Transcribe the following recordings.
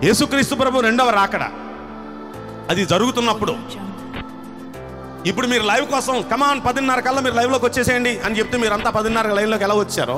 యేసుక్రీస్తు ప్రభు రెండవ రాకడ అది జరుగుతున్నప్పుడు ఇప్పుడు మీరు లైవ్ కోసం కమాన్ పదిన్నర కల్లా మీరు లైవ్లోకి వచ్చేసేయండి అని చెప్తే మీరంతా పదిన్నర లైవ్లోకి ఎలా వచ్చారో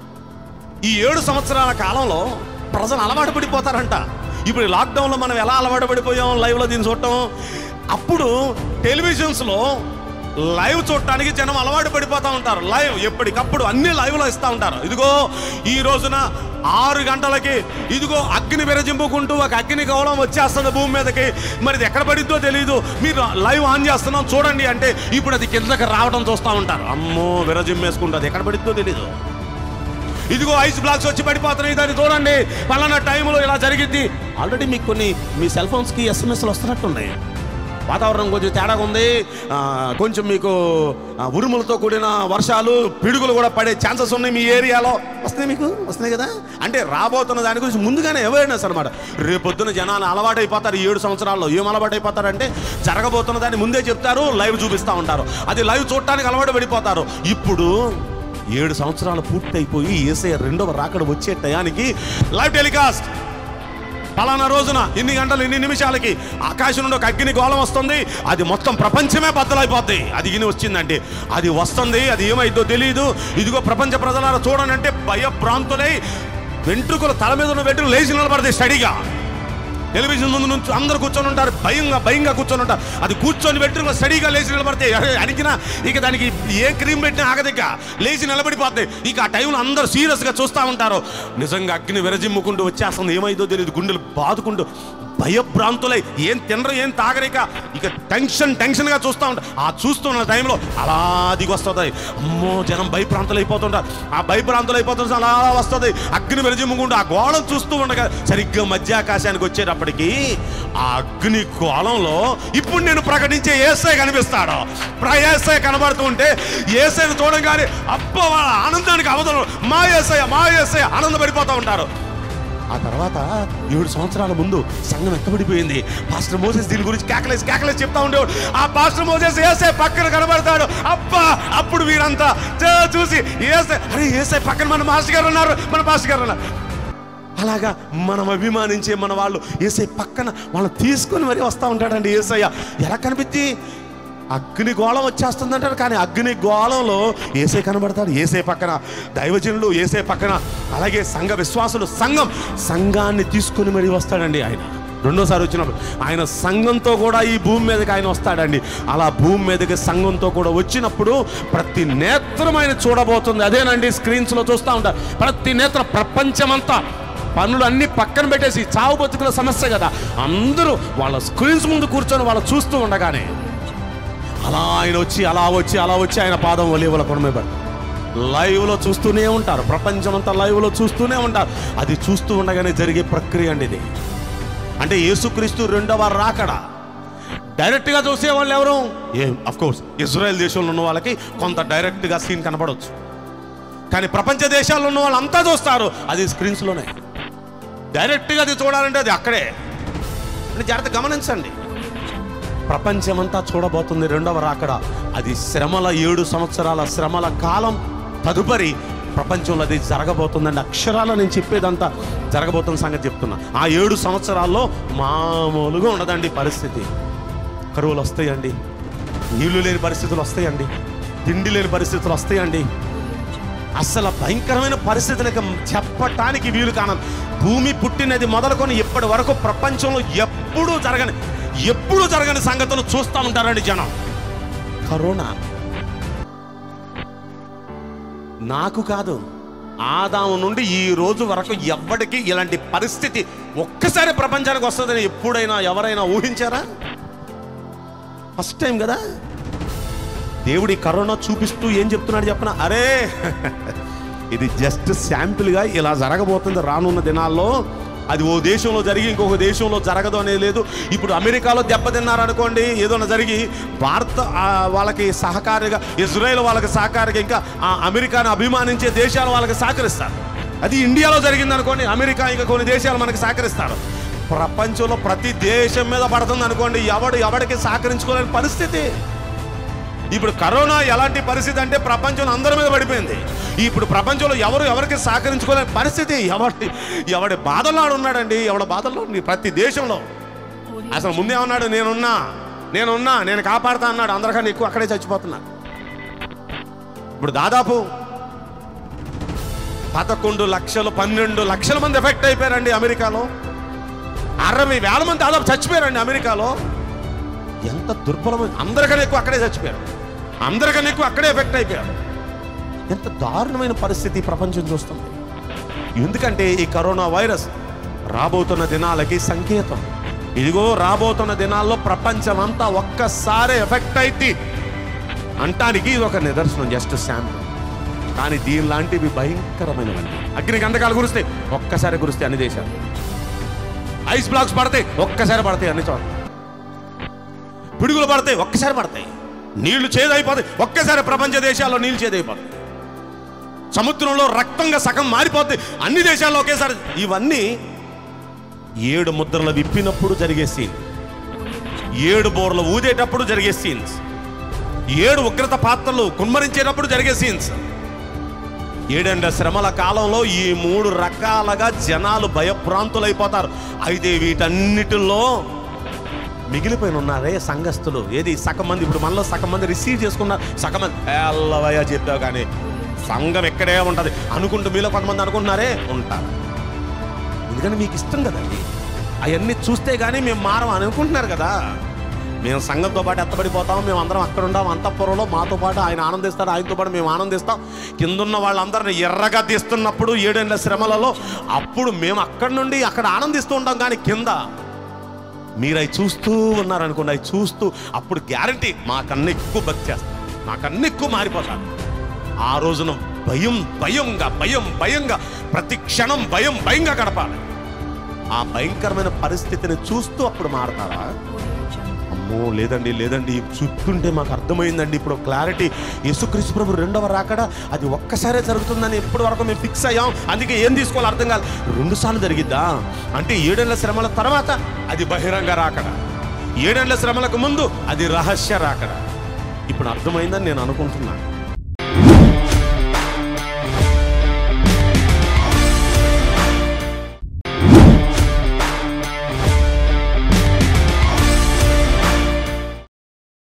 ఈ ఏడు సంవత్సరాల కాలంలో ప్రజలు అలవాటు పడిపోతారంట ఇప్పుడు ఈ లాక్డౌన్లో మనం ఎలా అలవాటు పడిపోయాం లైవ్లో దీన్ని చూడటం అప్పుడు టెలివిజన్స్లో లైవ్ చూడటానికి జనం అలవాటు పడిపోతూ ఉంటారు లైవ్ ఎప్పటికప్పుడు అన్ని లైవ్లో ఇస్తూ ఉంటారు ఇదిగో ఈ రోజున ఆరు గంటలకి ఇదిగో అగ్ని విరజింపుకుంటూ ఒక అగ్ని గౌరవం వచ్చేస్తుంది భూమి మీదకి మరి ఇది ఎక్కడ పడిద్దో తెలియదు మీరు లైవ్ ఆన్ చేస్తున్నాం చూడండి అంటే ఇప్పుడు అది కిందకి రావడం చూస్తూ ఉంటారు అమ్మో విరజిమ్మేసుకుంటుంది ఎక్కడ పడిద్దో తెలీదు ఇదిగో ఐస్ బ్లాక్స్ వచ్చి పడిపోతున్నాయి దాన్ని చూడండి పలానా టైంలో ఇలా జరిగిద్ది ఆల్రెడీ మీకు కొన్ని మీ సెల్ ఫోన్స్కి ఎస్ఎంఎస్లు వస్తున్నట్టున్నాయి వాతావరణం కొంచెం తేడాగా ఉంది ఆ, కొంచెం మీకు ఆ, ఉరుములతో కూడిన వర్షాలు పిడుగులు కూడా పడే ఛాన్సెస్ ఉన్నాయి మీ ఏరియాలో వస్తున్నాయి మీకు వస్తున్నాయి కదా అంటే రాబోతున్న దాని గురించి ముందుగానే అవేర్నెస్ అనమాట రేపొద్దున జనాలు అలవాటైపోతారు ఈ ఏడు సంవత్సరాల్లో ఏం అలవాటైపోతారంటే జరగబోతున్న దాన్ని ముందే చెప్తారు లైవ్ చూపిస్తూ ఉంటారు అది లైవ్ చూడటానికి అలవాటు పడిపోతారు ఇప్పుడు ఏడు సంవత్సరాలు పూర్తయిపోయి ఏసఐ రెండవ రాకడ వచ్చే టయానికి లైవ్ టెలికాస్ట్ పలానా రోజున ఇన్ని గంటలు ఇన్ని నిమిషాలకి ఆకాశం నుండి ఒక అగ్ని గోళం వస్తుంది అది మొత్తం ప్రపంచమే బద్దలైపోద్ది అది ఇని వచ్చిందంటే అది వస్తుంది అది ఏమైందో తెలియదు ఇదిగో ప్రపంచ ప్రజలారా చూడనంటే భయభ్రాంతులై వెంట్రుకలు తల మీద ఉన్న వెంట్రుకలు లేచి నిలబడతాయి స్టడీగా టెలివిజన్ ముందు నుంచి అందరు కూర్చొని ఉంటారు భయంగా భయంగా కూర్చొని ఉంటారు అది కూర్చొని వెంట్రుకలు స్టడీగా లేచి నిలబడితే అడిగినా ఇక దానికి ఏ క్రీమ్ పెట్టినా ఆగదిక లేచి నిలబడిపోతాయి ఇక ఆ టైంలో అందరూ సీరియస్గా చూస్తూ ఉంటారు నిజంగా అగ్ని విరజిమ్ముకుంటూ వచ్చేస్తుంది ఏమైందో తెలియదు గుండెలు బాదుకుంటూ భయభ్రాంతులై ఏం తినరు ఏం తాగరిక ఇక టెన్షన్ టెన్షన్గా చూస్తూ ఉంటారు ఆ చూస్తున్న టైంలో అలా దిగి వస్తుంది అమ్మో జనం భయభ్రాంతులు అయిపోతుంటారు ఆ భయభ్రాంతులు అయిపోతుంటే అలా వస్తుంది అగ్ని విరజిమ్ముకుంటూ ఆ గోళం చూస్తూ ఉండగా సరిగ్గా మధ్యాకాశానికి వచ్చేటప్పటికి ఆ అగ్ని గోళంలో ఇప్పుడు నేను ప్రకటించే ఏసై కనిపిస్తాడు ప్ర- ఏసై కనబడుతూ ఉంటే ఏసైని చూడగానే అబ్బ వాళ్ళ ఆనందానికి అవధులు మా ఏసై మా ఏసై ఆనందపడిపోతూ ఉంటారు ఆ తర్వాత ఏడు సంవత్సరాల ముందు సంఘం ఎక్కబడిపోయింది పాస్టర్ మోసెస్ దీని గురించి కేకలేసి కేకలేసి చెప్తా ఉండేవాడు ఆ పాస్టర్ మోసెస్ ఏసే పక్కన కనబడతాడు అబ్బా అప్పుడు వీరంతా చూ- చూసి ఏసే అరే ఏసే పక్కన మన మాస్టర్ గారు ఉన్నారు మన పాస్టర్ గారు ఉన్నారు అలాగా మనం అభిమానించే మన వాళ్ళు ఏసై పక్కన వాళ్ళని తీసుకొని మరీ వస్తూ ఉంటాడండి ఏసయ్య ఎలా కనిపించి అగ్ని గోళం వచ్చేస్తుందంటారు కానీ అగ్ని గోళంలో ఏసే కనబడతాడు ఏసే పక్కన దైవజనులు ఏసే పక్కన అలాగే సంఘ విశ్వాసులు సంఘం సంఘాన్ని తీసుకొని మరీ వస్తాడండి ఆయన రెండోసారి వచ్చినప్పుడు ఆయన సంఘంతో కూడా ఈ భూమి మీదకి ఆయన వస్తాడండి అలా భూమి మీదకి సంఘంతో కూడా వచ్చినప్పుడు ప్రతి నేత్రం ఆయన చూడబోతుంది అదేనండి స్క్రీన్స్లో చూస్తూ ఉంటారు ప్రతి నేత్రం ప్రపంచమంతా పనులు అన్ని పక్కన పెట్టేసి చావు బతుకుల సమస్య కదా అందరూ వాళ్ళ స్క్రీన్స్ ముందు కూర్చొని వాళ్ళు చూస్తూ ఉండగానే అలా ఆయన వచ్చి అలా వచ్చి అలా వచ్చి ఆయన పాదం ఒలివల కొనమే లైవ్లో చూస్తూనే ఉంటారు ప్రపంచమంతా లైవ్లో చూస్తూనే ఉంటారు అది చూస్తూ ఉండగానే జరిగే ప్రక్రియ అండి ఇది అంటే యేసుక్రీస్తు రెండవ రాకడ డైరెక్ట్గా చూసే వాళ్ళు ఎవరు ఏ కోర్స్ ఇజ్రాయెల్ దేశంలో ఉన్న వాళ్ళకి కొంత డైరెక్ట్గా సీన్ కనబడవచ్చు కానీ ప్రపంచ దేశాల్లో ఉన్న వాళ్ళు అంతా చూస్తారు అది స్క్రీన్స్లోనే డైరెక్ట్గా అది చూడాలంటే అది అక్కడే అంటే జాగ్రత్త గమనించండి ప్రపంచమంతా చూడబోతుంది రెండవ రాకడ అది శ్రమల ఏడు సంవత్సరాల శ్రమల కాలం తదుపరి ప్రపంచంలో అది జరగబోతుందండి అక్షరాల నేను చెప్పేదంతా జరగబోతున్న సంగతి చెప్తున్నా ఆ ఏడు సంవత్సరాల్లో మామూలుగా ఉండదండి పరిస్థితి కరువులు వస్తాయండి నీళ్లు లేని పరిస్థితులు వస్తాయండి తిండి లేని పరిస్థితులు వస్తాయండి అసలు భయంకరమైన పరిస్థితులకు చెప్పటానికి వీలు కానం భూమి పుట్టినది మొదలుకొని ఇప్పటి వరకు ప్రపంచంలో ఎప్పుడూ జరగని ఎప్పుడూ జరగని సంగతులు చూస్తూ ఉంటారండి జనం కరోనా నాకు కాదు ఆదాము నుండి ఈ రోజు వరకు ఎవ్వడికి ఇలాంటి పరిస్థితి ఒక్కసారి ప్రపంచానికి వస్తుందని ఎప్పుడైనా ఎవరైనా ఊహించారా ఫస్ట్ టైం కదా దేవుడి కరోనా చూపిస్తూ ఏం చెప్తున్నాడు చెప్పన అరే ఇది జస్ట్ శాంపిల్గా ఇలా జరగబోతుంది రానున్న దినాల్లో అది ఓ దేశంలో జరిగి ఇంకొక దేశంలో జరగదు అనేది లేదు ఇప్పుడు అమెరికాలో దెబ్బతిన్నారు అనుకోండి ఏదైనా జరిగి భారత ఆ, వాళ్ళకి సహకారిగా ఇజ్రాయెల్ వాళ్ళకి సహకారిగా ఇంకా ఆ అమెరికాను అభిమానించే దేశాలు వాళ్ళకి సహకరిస్తారు అది ఇండియాలో జరిగింది అనుకోండి అమెరికా ఇంకా కొన్ని దేశాలు మనకి సహకరిస్తారు ప్రపంచంలో ప్రతి దేశం మీద పడుతుంది అనుకోండి ఎవడు ఎవడికి సహకరించుకోలేని పరిస్థితి ఇప్పుడు కరోనా ఎలాంటి పరిస్థితి అంటే ప్రపంచంలో అందరి మీద పడిపోయింది ఇప్పుడు ప్రపంచంలో ఎవరు ఎవరికి సహకరించుకోలేని పరిస్థితి ఎవరి ఎవడి బాధల్లో ఆడు ఉన్నాడండి ఎవడ బాధల్లో ఉంది ప్రతి దేశంలో అసలు ముందేమన్నాడు నేనున్నా నేనున్నా నేను కాపాడుతా అన్నాడు అందరికన్నా ఎక్కువ అక్కడే చచ్చిపోతున్నాడు ఇప్పుడు దాదాపు పదకొండు లక్షలు పన్నెండు లక్షల మంది ఎఫెక్ట్ అయిపోయారండి అమెరికాలో అరవై వేల మంది దాదాపు చచ్చిపోయారండి అమెరికాలో ఎంత దుర్బలమైన అందరికన్నా ఎక్కువ అక్కడే చచ్చిపోయారు అందరికన్నా ఎక్కువ అక్కడే ఎఫెక్ట్ అయిపోయారు ఎంత దారుణమైన పరిస్థితి ఈ ప్రపంచం చూస్తుంది ఎందుకంటే ఈ కరోనా వైరస్ రాబోతున్న దినాలకి సంకేతం ఇదిగో రాబోతున్న దినాల్లో ప్రపంచం అంతా ఒక్కసారి ఎఫెక్ట్ అయితే అంటానికి ఇది ఒక నిదర్శనం జస్ట్ శాంపుల్ కానీ దీని లాంటివి భయంకరమైనవండి అగ్ని గంధకాలు కురుస్తాయి ఒక్కసారి కురుస్తాయి అన్ని దేశాలు ఐస్ బ్లాక్స్ పడతాయి ఒక్కసారి పడతాయి అన్ని చోట్ల పిడుగులు పడతాయి ఒక్కసారి పడతాయి నీళ్లు చేదైపోతాయి ఒక్కసారి ప్రపంచ దేశాల్లో నీళ్లు చేదైపోతాయి సముద్రంలో రక్తంగా సగం మారిపోతాయి అన్ని దేశాల్లో ఒకేసారి ఇవన్నీ ఏడు ముద్రలు విప్పినప్పుడు జరిగే సీన్ ఏడు బోర్లు ఊదేటప్పుడు జరిగే సీన్స్ ఏడు ఉగ్రత పాత్రలు కుమ్మరించేటప్పుడు జరిగే సీన్స్ ఏడెండ శ్రమల కాలంలో ఈ మూడు రకాలుగా జనాలు భయభ్రాంతులైపోతారు అయితే వీటన్నిటిలో మిగిలిపోయిన ఉన్నారే సంఘస్థులు ఏది సగం మంది ఇప్పుడు మనలో సగం మంది రిసీవ్ చేసుకున్నారు సగం మంది ఎల్లవయ్యా చెప్పావు కానీ సంఘం ఎక్కడే ఉంటది అనుకుంటూ మీలో కొంతమంది అనుకుంటున్నారే ఉంటారు ఎందుకంటే మీకు ఇష్టం కదండి అవన్నీ చూస్తే కానీ మేము మారం అని అనుకుంటున్నారు కదా మేము సంఘంతో పాటు ఎత్తబడిపోతాం మేము అందరం అక్కడ ఉండాం అంతఃపురంలో మాతో పాటు ఆయన ఆనందిస్తారు ఆయనతో పాటు మేము ఆనందిస్తాం కిందున్న వాళ్ళందరిని ఎర్రగా తీస్తున్నప్పుడు ఏడేళ్ల శ్రమలలో అప్పుడు మేము అక్కడ నుండి అక్కడ ఆనందిస్తూ ఉంటాం కానీ కింద మీరు అవి చూస్తూ ఉన్నారనుకోండి అవి చూస్తూ అప్పుడు గ్యారంటీ మాకన్నా ఎక్కువ భక్తి చేస్తారు మాకన్నా ఎక్కువ మారిపోతారు ఆ రోజున భయం భయంగా భయం భయంగా ప్రతి క్షణం భయం భయంగా గడపాలి ఆ భయంకరమైన పరిస్థితిని చూస్తూ అప్పుడు మారతారా అమ్మో లేదండి లేదండి చూస్తుంటే మాకు అర్థమైందండి ఇప్పుడు క్లారిటీ యేసుక్రీస్తు ప్రభు రెండవ రాకడ అది ఒక్కసారే జరుగుతుందని ఎప్పటి వరకు మేము ఫిక్స్ అయ్యాం అందుకే ఏం తీసుకోవాలి అర్థం కాదు రెండు సార్లు జరిగిద్దా అంటే ఏడేళ్ల శ్రమల తర్వాత అది బహిరంగ రాకడ ఏడేళ్ల శ్రమలకు ముందు అది రహస్య రాకడ ఇప్పుడు అర్థమైందని నేను అనుకుంటున్నాను